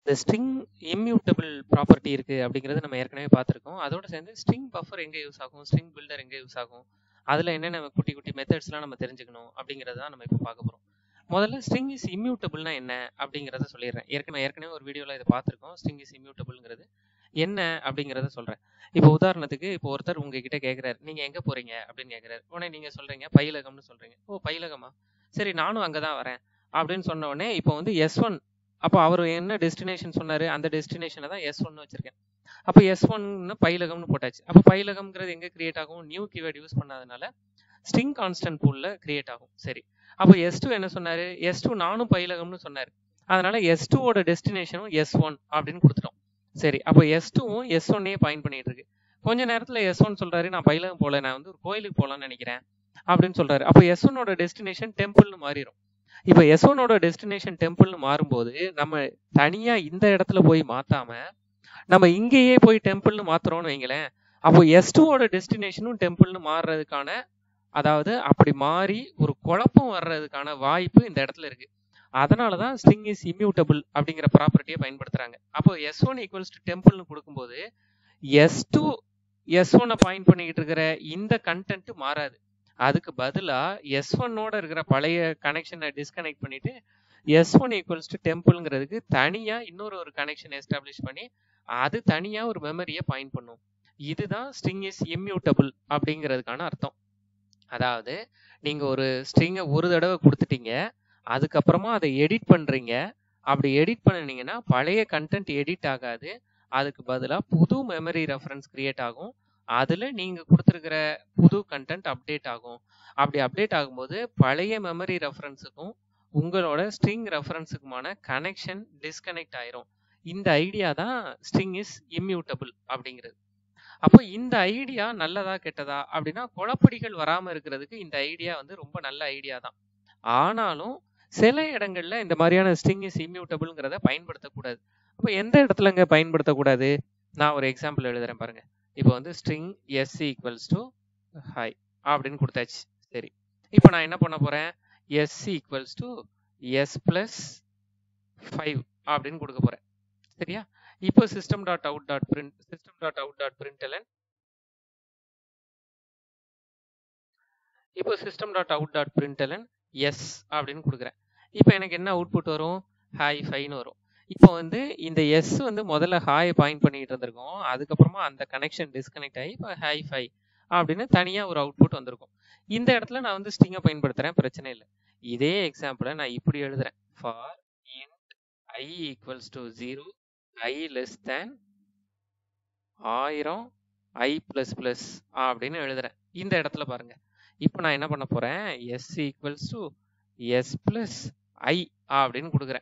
இந்த string immutable property இருக்கு அப்படிங்கிறது நம்ம ஏற்கனவே பார்த்துருக்கோம் அதோட சேர்ந்து ஸ்ட்ரிங் பஃபர் எங்கே யூஸ் ஆகும் ஸ்ட்ரிங் பில்டர் எங்கே யூஸ் ஆகும் அதில் என்னென்ன குட்டி குட்டி மெத்தட்ஸ்லாம் நம்ம தெரிஞ்சுக்கணும் அப்படிங்கிறத தான் நம்ம இப்போ பார்க்க போகிறோம் முதல்ல ஸ்ட்ரிங் இஸ் இம்யூட்டபிள்னா என்ன அப்படிங்கிறத சொல்லிடுறேன் ஏற்கனவே ஏற்கனவே ஒரு வீடியோவில் இதை பார்த்துருக்கோம் ஸ்ட்ரிங் இஸ் இம்யூட்டபிள்ங்கிறது என்ன அப்படிங்கிறத சொல்கிறேன் இப்போ உதாரணத்துக்கு இப்போ ஒருத்தர் உங்ககிட்ட கேட்குறாரு நீங்கள் எங்கே போகிறீங்க அப்படின்னு கேட்குறாரு உடனே நீங்கள் சொல்கிறீங்க பயிலகம்னு சொல்கிறீங்க ஓ பயிலகமா சரி நானும் அங்கே தான் வரேன் அப்படின்னு சொன்ன உடனே இப்போ வந்து எஸ் ஒன் அப்போ அவர் என்ன டெஸ்டினேஷன் சொன்னார் அந்த டெஸ்டினேஷனை தான் எஸ் ஒன்னு வச்சிருக்கேன் அப்போ எஸ் ஒன்னு பயிலகம்னு போட்டாச்சு அப்போ பயிலகம்ங்கிறது எங்கே கிரியேட் ஆகும் நியூ கீவேர்ட் யூஸ் பண்ணாதனால ஸ்ட்ரிங் கான்ஸ்டன்ட் பூலில் கிரியேட் ஆகும் சரி அப்போ எஸ் டூ என்ன சொன்னார் எஸ் டூ நானும் பயிலகம்னு சொன்னார் அதனால எஸ் டூவோட டெஸ்டினேஷனும் எஸ் ஒன் அப்படின்னு கொடுத்துட்டோம் சரி அப்போ எஸ் டூவும் எஸ் ஒன்னே பாயிண்ட் பண்ணிட்டு இருக்கு கொஞ்ச நேரத்தில் எஸ் ஒன் சொல்றாரு நான் பயிலகம் போல நான் வந்து ஒரு கோயிலுக்கு போகலான்னு நினைக்கிறேன் அப்படின்னு சொல்றாரு அப்போ எஸ் ஒன்னோட டெஸ்டினேஷன் டெம்பிள்னு மாறிடும் இப்போ எஸ் ஒன்னோட டெஸ்டினேஷன் டெம்பிள்னு மாறும்போது நம்ம தனியா இந்த இடத்துல போய் மாத்தாம நம்ம இங்கேயே போய் டெம்பிள்னு மாத்துறோம்னு வைங்களேன் அப்போ எஸ் டூவோட டெஸ்டினேஷனும் டெம்பிள்னு மாறுறதுக்கான அதாவது அப்படி மாறி ஒரு குழப்பம் வர்றதுக்கான வாய்ப்பு இந்த இடத்துல இருக்கு அதனால தான் ஸ்ட்ரிங் இஸ் இம்யூட்டபிள் அப்படிங்கிற ப்ராப்பர்ட்டியை பயன்படுத்துறாங்க அப்போ எஸ் ஒன் ஈக்குவல்ஸ் டு டெம்பிள்னு கொடுக்கும்போது எஸ் டூ எஸ் ஒன்னை பாயிண்ட் பண்ணிக்கிட்டு இருக்கிற இந்த கண்டென்ட் மாறாது அதுக்கு பதிலா எஸ் ஒன்னோட இருக்கிற பழைய கனெக்ஷனை டிஸ்கனெக்ட் பண்ணிட்டு எஸ் ஒன் ஈக்குவல்ஸ் டு டெம்பிள்ங்கிறதுக்கு தனியா இன்னொரு ஒரு கனெக்ஷன் எஸ்டாப்ளிஷ் பண்ணி அது தனியா ஒரு மெமரியை பாயிண்ட் பண்ணும் இதுதான் ஸ்ட்ரிங் இஸ் இம்யூட்டபிள் அப்படிங்கிறதுக்கான அர்த்தம் அதாவது நீங்க ஒரு ஸ்ட்ரிங்கை ஒரு தடவை கொடுத்துட்டீங்க அதுக்கப்புறமா அதை எடிட் பண்றீங்க அப்படி எடிட் பண்ணினீங்கன்னா பழைய கண்டென்ட் எடிட் ஆகாது அதுக்கு பதிலாக புது மெமரி ரெஃபரன்ஸ் கிரியேட் ஆகும் அதில் நீங்கள் கொடுத்துருக்கிற புது கண்டென்ட் அப்டேட் ஆகும் அப்படி அப்டேட் ஆகும்போது பழைய மெமரி ரெஃபரன்ஸுக்கும் உங்களோட ஸ்ட்ரிங் ரெஃபரன்ஸுக்குமான கனெக்ஷன் டிஸ்கனெக்ட் ஆயிரும் இந்த ஐடியா தான் ஸ்ட்ரிங் இஸ் இம்யூட்டபிள் அப்படிங்கிறது அப்போ இந்த ஐடியா நல்லதா கெட்டதா அப்படின்னா குழப்படிகள் வராமல் இருக்கிறதுக்கு இந்த ஐடியா வந்து ரொம்ப நல்ல ஐடியா தான் ஆனாலும் சில இடங்கள்ல இந்த மாதிரியான ஸ்ட்ரிங் இஸ் இம்யூட்டபிள்ங்கிறத பயன்படுத்தக்கூடாது அப்போ எந்த இடத்துலங்க பயன்படுத்தக்கூடாது நான் ஒரு எக்ஸாம்பிள் எழுதுறேன் பாருங்க இப்போ வந்து string S equals to hi அப்படின்னு கொடுத்தாச்சு சரி இப்போ நான் என்ன பண்ண போறேன் S equals to S plus five அப்படின்னு கொடுக்க போறேன் சரியா இப்போ system dot out dot print system dot out dot print இப்போ system dot out dot print S அப்படின்னு கொடுக்குறேன் இப்போ எனக்கு என்ன அவுட்புட் வரும் ஹாய் ஃபைன்னு வரும் இப்போ வந்து இந்த எஸ் வந்து முதல்ல ஹாய் பாயிண்ட் பண்ணிட்டு இருந்திருக்கோம் அதுக்கப்புறமா அந்த கனெக்ஷன் டிஸ்கனெக்ட் ஆகி இப்போ ஹாய் ஃபை அப்படின்னு தனியாக ஒரு அவுட்புட் வந்திருக்கும் இந்த இடத்துல நான் வந்து ஸ்ட்ரிங்கை பயன்படுத்துகிறேன் பிரச்சனை இல்லை இதே எக்ஸாம்பிளை நான் இப்படி எழுதுறேன் for int I equals to zero I less than ஆயிரம் ஐ பிளஸ் பிளஸ் அப்படின்னு எழுதுறேன் இந்த இடத்துல பாருங்க இப்போ நான் என்ன பண்ண போறேன் S equals to S plus I அப்படின்னு கொடுக்குறேன்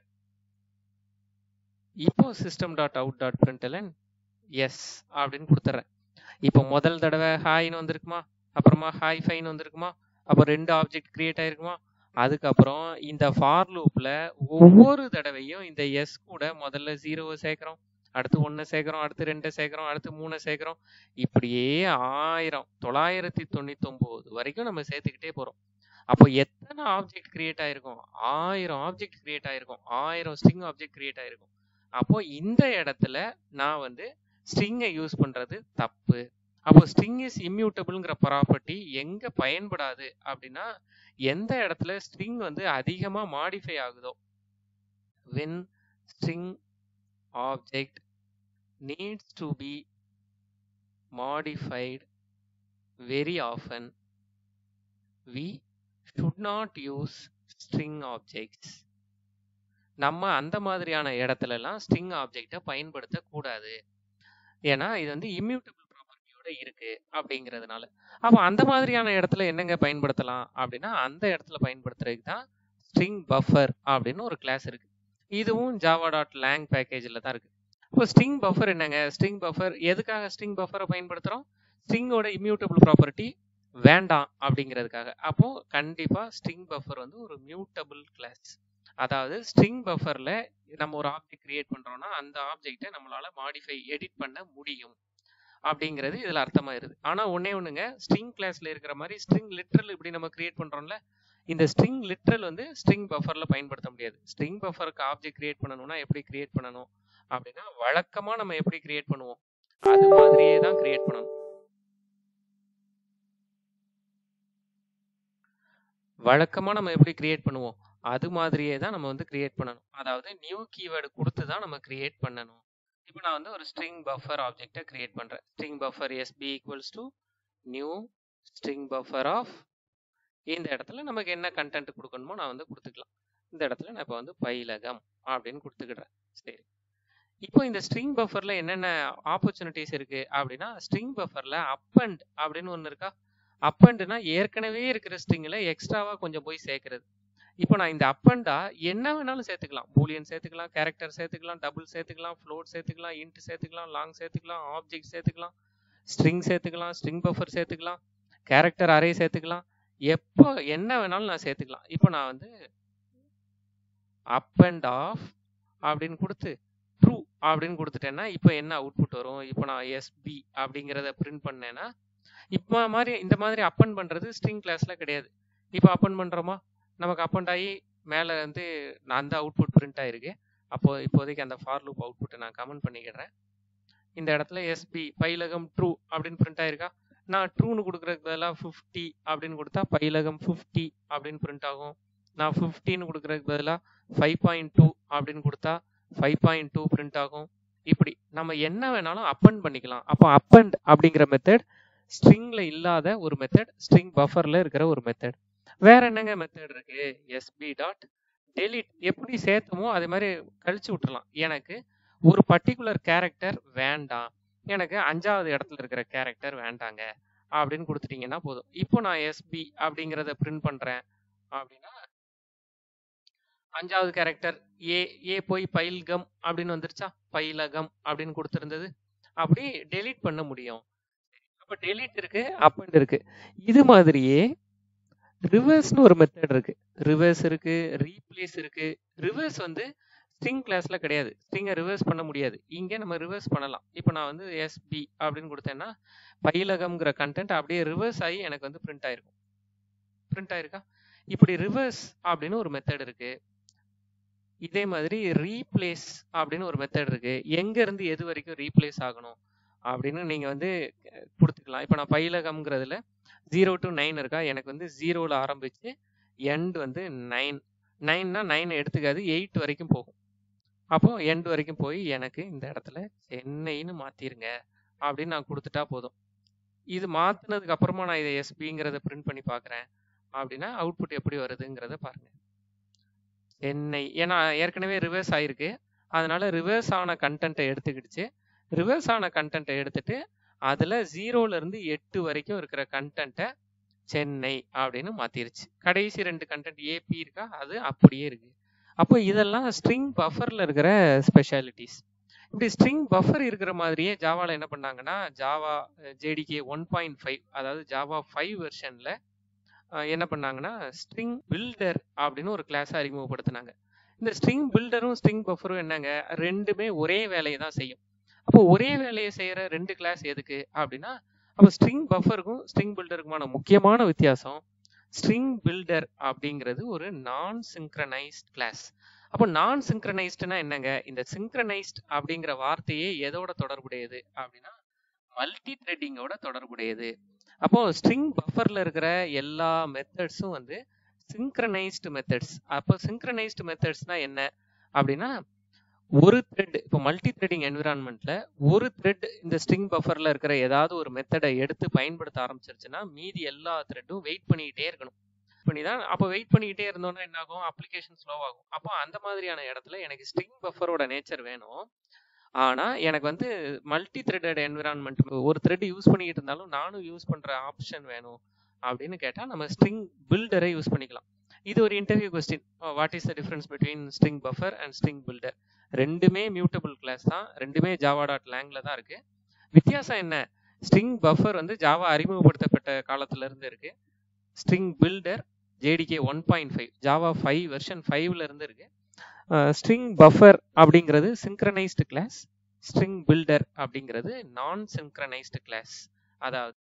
இப்போ system dot out dot println S அப்படின்னு கொடுத்துட்றேன் இப்போ முதல் தடவை ஹாய்னு வந்திருக்குமா அப்புறமா ஹாய் ஃபைன்னு வந்திருக்குமா அப்போ ரெண்டு ஆப்ஜெக்ட் கிரியேட் ஆயிருக்குமா அதுக்கப்புறம் இந்த ஃபார் லூப்ல ஒவ்வொரு தடவையும் இந்த எஸ் கூட முதல்ல ஜீரோவை சேர்க்கிறோம் அடுத்து ஒன்று சேர்க்குறோம் அடுத்து ரெண்டை சேர்க்குறோம் அடுத்து மூணை சேர்க்குறோம் இப்படியே ஆயிரம் தொள்ளாயிரத்தி தொண்ணூத்தி ஒன்பது வரைக்கும் நம்ம சேர்த்துக்கிட்டே போறோம் அப்போ எத்தனை ஆப்ஜெக்ட் கிரியேட் ஆயிருக்கும் ஆயிரம் ஆப்ஜெக்ட் கிரியேட் ஆயிருக்கும் ஆயிரம் ஸ்ட்ரிங் ஆப்ஜெக்ட் கிரியேட் ஆயிருக்கும் அப்போ இந்த இடத்துல நான் வந்து ஸ்ட்ரிங்கை யூஸ் பண்றது தப்பு அப்போ ஸ்ட்ரிங் இஸ் இம்யூட்டபிள்ங்கிற ப்ராப்பர்ட்டி எங்க பயன்படாது அப்படின்னா எந்த இடத்துல ஸ்ட்ரிங் வந்து அதிகமா மாடிஃபை ஆகுதோ when string object needs to be modified very often we should not use string objects நம்ம அந்த மாதிரியான இடத்துலலாம் ஸ்ட்ரிங் ஆப்ஜெக்டை பயன்படுத்தக்கூடாது ஏன்னா இது வந்து இம்யூட்டபிள் ப்ராப்பர்ட்டியோட இருக்கு அப்படிங்கிறதுனால அப்போ அந்த மாதிரியான இடத்துல என்னங்க பயன்படுத்தலாம் அப்படின்னா அந்த இடத்துல பயன்படுத்துறதுக்கு தான் ஸ்ட்ரிங் பஃபர் அப்படின்னு ஒரு கிளாஸ் இருக்கு இதுவும் ஜாவா டாட் லேங் பேக்கேஜில் தான் இருக்கு இப்போ ஸ்ட்ரிங் பஃபர் என்னங்க ஸ்ட்ரிங் பஃபர் எதுக்காக ஸ்ட்ரிங் பஃபரை பயன்படுத்துகிறோம் ஸ்ட்ரிங்கோட இம்யூட்டபிள் ப்ராப்பர்ட்டி வேண்டாம் அப்படிங்கிறதுக்காக அப்போ கண்டிப்பா ஸ்ட்ரிங் பஃபர் வந்து ஒரு மியூட்டபிள் கிளாஸ் அதாவது ஸ்ட்ரிங் பஃபர்ல நம்ம ஒரு ஆப்ஜெக்ட் கிரியேட் பண்றோம்னா அந்த ஆப்ஜெக்டை நம்மளால மாடிஃபை எடிட் பண்ண முடியும் அப்படிங்கிறது இதுல அர்த்தமாயிருது ஆனா ஒன்னே ஒண்ணுங்க ஸ்ட்ரிங் கிளாஸ்ல இருக்கிற மாதிரி ஸ்ட்ரிங் லிட்ரல் இப்படி நம்ம கிரியேட் பண்றோம்ல இந்த ஸ்ட்ரிங் லிட்ரல் வந்து ஸ்ட்ரிங் பஃபர்ல பயன்படுத்த முடியாது ஸ்ட்ரிங் பஃபருக்கு ஆப்ஜெக்ட் கிரியேட் பண்ணணும்னா எப்படி கிரியேட் பண்ணணும் அப்படின்னா வழக்கமா நம்ம எப்படி கிரியேட் பண்ணுவோம் அது மாதிரியே தான் கிரியேட் பண்ணணும் வழக்கமா நம்ம எப்படி கிரியேட் பண்ணுவோம் அது மாதிரியே தான் நம்ம வந்து கிரியேட் பண்ணணும் அதாவது நியூ கீவேர்டு கொடுத்து தான் நம்ம கிரியேட் பண்ணணும் இப்போ நான் வந்து ஒரு ஸ்ட்ரிங் பஃபர் ஆப்ஜெக்டை கிரியேட் பண்றேன் string buffer SB equals to new string buffer of இந்த இடத்துல நமக்கு என்ன கண்டென்ட் கொடுக்கணுமோ நான் வந்து கொடுத்துக்கலாம் இந்த இடத்துல நான் இப்போ வந்து பைலகம் அப்படின்னு கொடுத்துக்கிடுறேன் சரி இப்போ இந்த ஸ்ட்ரிங் பஃபர்ல என்னென்ன ஆப்பர்ச்சுனிட்டிஸ் இருக்கு அப்படின்னா ஸ்ட்ரிங் பஃபர்ல அப் அண்ட் அப்படின்னு ஒன்று இருக்கா அப் அண்ட்னா ஏற்கனவே இருக்கிற ஸ்ட்ரிங்கில் எக்ஸ்ட்ராவா கொஞ்சம் போய் சேர்க்கறது இப்போ நான் இந்த அப் அண்டா என்ன வேணாலும் சேர்த்துக்கலாம் பூலியன் சேர்த்துக்கலாம் கேரக்டர் சேர்த்துக்கலாம் டபுள் சேர்த்துக்கலாம் ஃப்ளோட் சேர்த்துக்கலாம் இன்ட் சேர்த்துக்கலாம் லாங் சேர்த்துக்கலாம் ஆப்ஜெக்ட் சேர்த்துக்கலாம் ஸ்ட்ரிங் சேர்த்துக்கலாம் ஸ்ட்ரிங் பஃபர் சேர்த்துக்கலாம் கேரக்டர் அரே சேர்த்துக்கலாம் எப்போ என்ன வேணாலும் நான் சேர்த்துக்கலாம் இப்போ நான் வந்து அப் அண்ட் ஆஃப் அப்படின்னு கொடுத்து ட்ரூ அப்படின்னு கொடுத்துட்டேன்னா இப்போ என்ன அவுட்புட் வரும் இப்போ நான் எஸ்பி அப்படிங்கிறத பிரிண்ட் பண்ணேன்னா இப்போ மாதிரி இந்த மாதிரி அப்பன் பண்ணுறது ஸ்ட்ரிங் கிளாஸ்ல கிடையாது இப்போ அப்பன் பண்ணுறோமா நமக்கு அப்பண்ட் ஆகி மேலே வந்து நான் அந்த அவுட்புட் பிரிண்ட் ஆயிருக்கு அப்போ இப்போதைக்கு அந்த ஃபார் லூப் அவுட்புட்டை நான் கமெண்ட் பண்ணிக்கிறேன் இந்த இடத்துல எஸ்பி பைலகம் ட்ரூ அப்படின்னு பிரிண்ட் ஆயிருக்கா நான் ட்ரூன்னு கொடுக்குறதுக்கு பதிலாக ஃபிஃப்டி அப்படின்னு கொடுத்தா பைலகம் ஃபிஃப்டி அப்படின்னு பிரிண்ட் ஆகும் நான் ஃபிஃப்டின்னு கொடுக்குறதுக்கு பதிலாக ஃபைவ் பாயிண்ட் டூ அப்படின்னு கொடுத்தா ஃபைவ் பாயிண்ட் டூ பிரிண்ட் ஆகும் இப்படி நம்ம என்ன வேணாலும் அப்பண்ட் பண்ணிக்கலாம் அப்போ அப்பண்ட் அப்படிங்கிற மெத்தட் ஸ்ட்ரிங்ல இல்லாத ஒரு மெத்தட் ஸ்ட்ரிங் பஃபர்ல இருக்கிற ஒரு மெத்தட் வேற என்னங்க மெத்தட் இருக்கு எஸ்பி டாட் டெலிட் எப்படி சேர்த்தமோ அதே மாதிரி கழிச்சு விட்டுறலாம் எனக்கு ஒரு பர்டிகுலர் கேரக்டர் வேண்டாம் எனக்கு அஞ்சாவது இடத்துல இருக்கிற கேரக்டர் வேண்டாங்க அப்படின்னு கொடுத்துட்டீங்கன்னா போதும் இப்போ நான் எஸ்பி அப்படிங்கிறத பிரிண்ட் பண்றேன் அப்படின்னா அஞ்சாவது கேரக்டர் ஏ ஏ போய் பைல்கம் அப்படின்னு வந்துருச்சா பைலகம் அப்படின்னு கொடுத்துருந்தது அப்படி டெலீட் பண்ண முடியும் அப்ப டெலீட் இருக்கு அப்பண்ட் இருக்கு இது மாதிரியே ரிவர்ஸ்னு ஒரு மெத்தட் இருக்கு ரிவர்ஸ் இருக்கு ரீப்ளேஸ் இருக்கு ரிவர்ஸ் வந்து ஸ்ட்ரிங் கிளாஸ்ல கிடையாது ஸ்ட்ரிங்கை ரிவர்ஸ் பண்ண முடியாது இங்க நம்ம ரிவர்ஸ் பண்ணலாம் இப்போ நான் வந்து எஸ்பி அப்படின்னு கொடுத்தேன்னா பைலகம்ங்கிற கண்டென்ட் அப்படியே ரிவர்ஸ் ஆகி எனக்கு வந்து பிரிண்ட் ஆயிருக்கும் பிரிண்ட் ஆயிருக்கா இப்படி ரிவர்ஸ் அப்படின்னு ஒரு மெத்தட் இருக்கு இதே மாதிரி ரீப்ளேஸ் அப்படின்னு ஒரு மெத்தட் இருக்கு எங்க இருந்து எது வரைக்கும் ரீப்ளேஸ் ஆகணும் அப்படின்னு நீங்க வந்து கொடுத்துக்கலாம் இப்போ நான் பைலகம்ங்கிறதுல ஜீரோ டு நைன் இருக்கா எனக்கு வந்து ஜீரோவில் ஆரம்பிச்சு எண்ட் வந்து நைன் நைன்னா நைன் எடுத்துக்காது எயிட் வரைக்கும் போகும் அப்போ எண்ட் வரைக்கும் போய் எனக்கு இந்த இடத்துல சென்னைன்னு மாத்திருங்க அப்படின்னு நான் கொடுத்துட்டா போதும் இது மாத்தினதுக்கு அப்புறமா நான் இதை எஸ்பிங்கிறத பிரிண்ட் பண்ணி பார்க்குறேன் அப்படின்னா அவுட்புட் எப்படி வருதுங்கிறத பாருங்க சென்னை ஏன்னா ஏற்கனவே ரிவர்ஸ் ஆயிருக்கு அதனால ரிவர்ஸ் ஆன கண்டென்ட்டை எடுத்துக்கிடுச்சு ரிவர்ஸ் ஆன கண்டென்ட்டை எடுத்துட்டு அதுல ஜீரோல இருந்து எட்டு வரைக்கும் இருக்கிற கண்டென்ட்டை சென்னை அப்படின்னு மாத்திருச்சு கடைசி ரெண்டு கண்டென்ட் ஏபி இருக்கா அது அப்படியே இருக்கு அப்போ இதெல்லாம் ஸ்ட்ரிங் பஃபர்ல இருக்கிற ஸ்பெஷாலிட்டிஸ் இப்படி ஸ்ட்ரிங் பஃபர் இருக்கிற மாதிரியே ஜாவால என்ன பண்ணாங்கன்னா Java JDK one point five அதாவது ஜாவா ஃபைவ் வெர்ஷன்ல என்ன பண்ணாங்கன்னா ஸ்ட்ரிங் பில்டர் அப்படின்னு ஒரு கிளாஸ் அறிமுகப்படுத்தினாங்க இந்த ஸ்ட்ரிங் பில்டரும் ஸ்ட்ரிங் பஃபரும் என்னங்க ரெண்டுமே ஒரே வேலையை தான் செய்யும் அப்போ ஒரே வேலையை செய்யற ரெண்டு கிளாஸ் எதுக்கு அப்படின்னா அப்போ ஸ்ட்ரிங் பஃபருக்கும் ஸ்ட்ரிங் பில்டருக்குமான முக்கியமான வித்தியாசம் ஸ்ட்ரிங் பில்டர் அப்படிங்கிறது ஒரு நான் சிங்க்ரனைஸ்ட் கிளாஸ் அப்போ நான் சிங்க்ரனைஸ்டுனா என்னங்க இந்த சிங்க்ரனைஸ்ட் அப்படிங்கிற வார்த்தையே எதோட தொடர்புடையது அப்படின்னா மல்டி த்ரெட்டிங்கோட தொடர்புடையது அப்போ ஸ்ட்ரிங் பஃபர்ல இருக்கிற எல்லா மெத்தட்ஸும் வந்து சிங்க்ரனைஸ்டு மெத்தட்ஸ் அப்போ சிங்க்ரனைஸ்டு மெத்தட்ஸ்னா என்ன அப்படின்னா ஒரு த்ரெட் இப்போ மல்டி த்ரெட்டிங் என்விரான்மெண்ட்ல ஒரு த்ரெட் இந்த ஸ்ட்ரிங் பஃபர்ல இருக்கிற ஏதாவது ஒரு மெத்தடை எடுத்து பயன்படுத்த ஆரம்பிச்சிருச்சுன்னா மீதி எல்லா த்ரெட்டும் வெயிட் பண்ணிக்கிட்டே இருக்கணும் பண்ணி தான் அப்போ வெயிட் பண்ணிக்கிட்டே இருந்தோம்னா என்ன ஆகும் அப்ளிகேஷன் ஸ்லோ ஆகும் அப்போ அந்த மாதிரியான இடத்துல எனக்கு ஸ்ட்ரிங் பஃபரோட நேச்சர் வேணும் ஆனா எனக்கு வந்து மல்டி த்ரெட்டட் என்விரான்மெண்ட் ஒரு த்ரெட் யூஸ் பண்ணிக்கிட்டு இருந்தாலும் நானும் யூஸ் பண்ற ஆப்ஷன் வேணும் அப்படின்னு கேட்டா நம்ம ஸ்ட்ரிங் பில்டரை யூஸ் பண்ணிக்கலாம் இது ஒரு interview question what is the difference between string buffer and string builder ரெண்டுமே மியூட்டபிள் கிளாஸ் தான் ரெண்டுமே ஜாவா டாட் லேங்ல தான் இருக்கு வித்தியாசம் என்ன ஸ்ட்ரிங் பஃபர் வந்து ஜாவா அறிமுகப்படுத்தப்பட்ட காலத்துல இருந்து இருக்கு string builder JDK one point five Java five version ஃபைவ்ல இருந்து இருக்கு ஸ்ட்ரிங் பஃபர் அப்படிங்கிறது சிங்க்ரனைஸ்டு கிளாஸ் ஸ்ட்ரிங் பில்டர் அப்படிங்கிறது நான் சிங்க்ரனைஸ்டு கிளாஸ் அதாவது